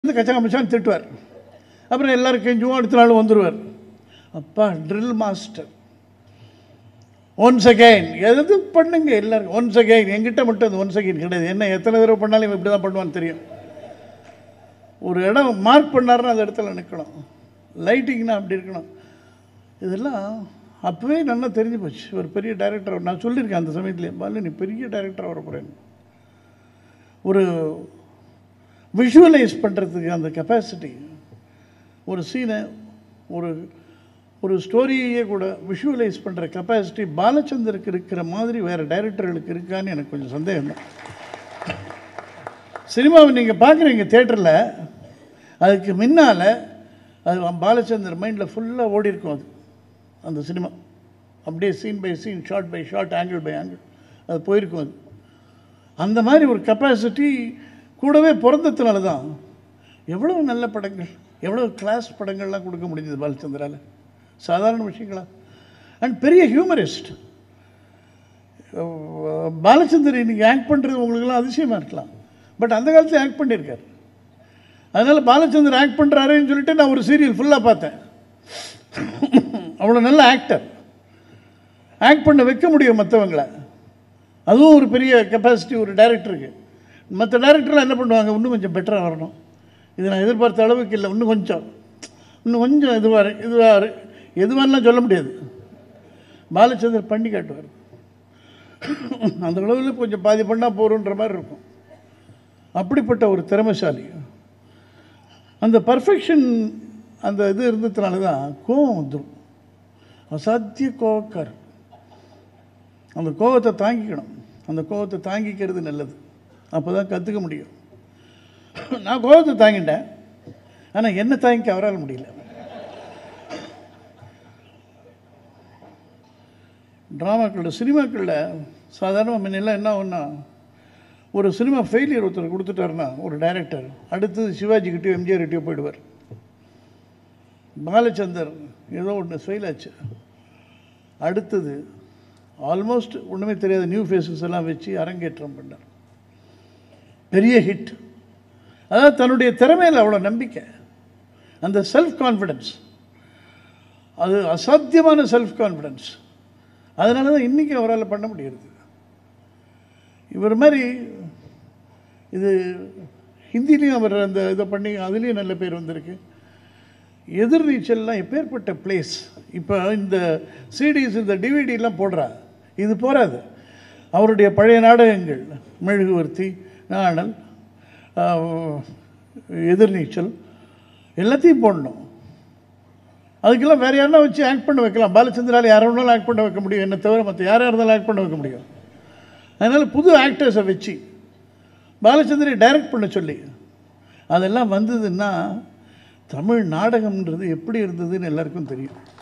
வந்து கச்சா கமிச்சான்னு திட்டுவார் அப்புறம் எல்லாரும் கெஞ்சுவோம் அடுத்த நாள் வந்துடுவார் அப்பா ட்ரில் மாஸ்டர் ஒன்ஸ் அகைன் எது பண்ணுங்க எல்லாருக்கும் ஒன்ஸ் அகைன் எங்கிட்ட மட்டும் அது ஒன்ஸ் அகைன் கிடையாது என்ன எத்தனை தடவை பண்ணாலும் இவன் இப்படி தான் பண்ணுவான்னு தெரியும் ஒரு இடம் மார்க் பண்ணாருன்னா அந்த இடத்துல நிற்கணும் லைட்டிங்னா அப்படி இருக்கணும் இதெல்லாம் அப்போவே நல்லா தெரிஞ்சு போச்சு ஒரு பெரிய டைரக்டர் நான் சொல்லியிருக்கேன் அந்த சமயத்துலேயே பாலு நீ பெரிய டைரக்டர் வர போகிறேன் ஒரு விஷுவலைஸ் பண்ணுறதுக்கு அந்த கெப்பாசிட்டி ஒரு சீனை ஒரு ஒரு ஸ்டோரியையே கூட விஷுவலைஸ் பண்ணுற கெப்பாசிட்டி பாலச்சந்தருக்கு இருக்கிற மாதிரி வேறு டைரக்டர்களுக்கு இருக்கான்னு எனக்கு கொஞ்சம் சந்தேகம் தான் சினிமாவை நீங்கள் பார்க்குறீங்க தேட்டரில் அதுக்கு முன்னால் அது பாலச்சந்தர் மைண்டில் ஃபுல்லாக ஓடி இருக்கும் அது அந்த சினிமா அப்படியே scene by scene shot by shot angle by angle அது போயிருக்கும் அது அந்த மாதிரி ஒரு கெப்பாசிட்டி கூடவே பிறந்ததுனால தான் எவ்வளோ நல்ல படங்கள் எவ்வளோ கிளாஸ் படங்கள்லாம் கொடுக்க முடிஞ்சது பாலச்சந்திரால் சாதாரண விஷயங்களா அண்ட் பெரிய ஹியூமரிஸ்ட் பாலச்சந்தர் இன்னைக்கு ஆக்ட் பண்ணுறது உங்களுக்குலாம் அதிசயமாக இருக்கலாம் பட் அந்த காலத்தில் ஆக்ட் பண்ணியிருக்காரு அதனால் பாலச்சந்தர் ஆக்ட் பண்ணுறாருன்னு சொல்லிட்டு நான் ஒரு சீரியல் ஃபுல்லாக பார்த்தேன் அவ்வளோ நல்ல ஆக்டர் ஆக்ட் பண்ண வைக்க முடியும் மற்றவங்கள அதுவும் ஒரு பெரிய கெப்பாசிட்டி ஒரு டைரக்டருக்கு மற்ற டைரக்டர்லாம் என்ன பண்ணுவாங்க இன்னும் கொஞ்சம் பெட்டராக வரணும் இது நான் எதிர்பார்த்த அளவுக்கு இல்லை இன்னும் கொஞ்சம் இன்னும் கொஞ்சம் இதுவாக இதுவாக எதுவாகலாம் சொல்ல முடியாது பாலச்சந்தர் பண்ணி காட்டுவார் அந்த அளவில் கொஞ்சம் பாதி பண்ணால் போகிறோன்ற மாதிரி இருக்கும் அப்படிப்பட்ட ஒரு திறமைசாலி அந்த பர்ஃபெக்ஷன் அந்த இது இருந்ததுனால தான் கோவம் வந்துடும் அசாத்திய கோவக்கார் அந்த கோவத்தை தாங்கிக்கணும் அந்த கோவத்தை தாங்கிக்கிறது நல்லது அப்போ தான் கற்றுக்க முடியும் நான் கோவத்தை தாங்கிட்டேன் ஆனால் என்ன தாங்கிக்க அவரால் முடியல ட்ராமாக்களில் சினிமாக்களில் சாதாரணமாக முன்னெல்லாம் என்ன ஒன்றா ஒரு சினிமா ஃபெயிலியர் ஒருத்தர் கொடுத்துட்டாருன்னா ஒரு டைரக்டர் அடுத்தது சிவாஜி கிட்டேயோ எம்ஜிஆர் கிட்டேயோ போயிடுவார் பாலச்சந்தர் ஏதோ ஒன்று ஃபெயில் ஆச்சு அடுத்தது ஆல்மோஸ்ட் ஒன்றுமே தெரியாத நியூ ஃபேஸஸ் எல்லாம் வச்சு அரங்கேற்றம் பண்ணார் பெரிய ஹிட் அதாவது தன்னுடைய திறமையில் அவ்வளோ நம்பிக்கை அந்த செல்ஃப் கான்ஃபிடென்ஸ் அது அசாத்தியமான செல்ஃப் கான்ஃபிடென்ஸ் அதனால தான் இன்றைக்கி அவரால் பண்ண முடியுது இவர் மாதிரி இது ஹிந்திலையும் அவர் அந்த இதை பண்ணி அதுலேயும் நல்ல பேர் வந்திருக்கு எதிர்நீச்சல்லாம் எப்பேற்பட்ட பிளேஸ் இப்போ இந்த சிடிஸ் இந்த டிவிடிலாம் போடுறா இது போகாது அவருடைய பழைய நாடகங்கள் மெழுகுவர்த்தி நாணல் எதிர்நீச்சல் எல்லாத்தையும் போடணும் அதுக்கெல்லாம் வேறு யாருன்னா வச்சு ஆக்ட் பண்ண வைக்கலாம் பாலச்சந்திரால் யாரை வேணாலும் ஆக்ட் பண்ண வைக்க முடியும் என்ன தவிர மற்ற யாராக இருந்தாலும் ஆக்ட் பண்ண வைக்க முடியும் அதனால் புது ஆக்டர்ஸை வச்சு பாலச்சந்திரை டைரக்ட் பண்ண சொல்லி அதெல்லாம் வந்ததுன்னா தமிழ் நாடகம்ன்றது எப்படி இருந்ததுன்னு எல்லாருக்கும் தெரியும்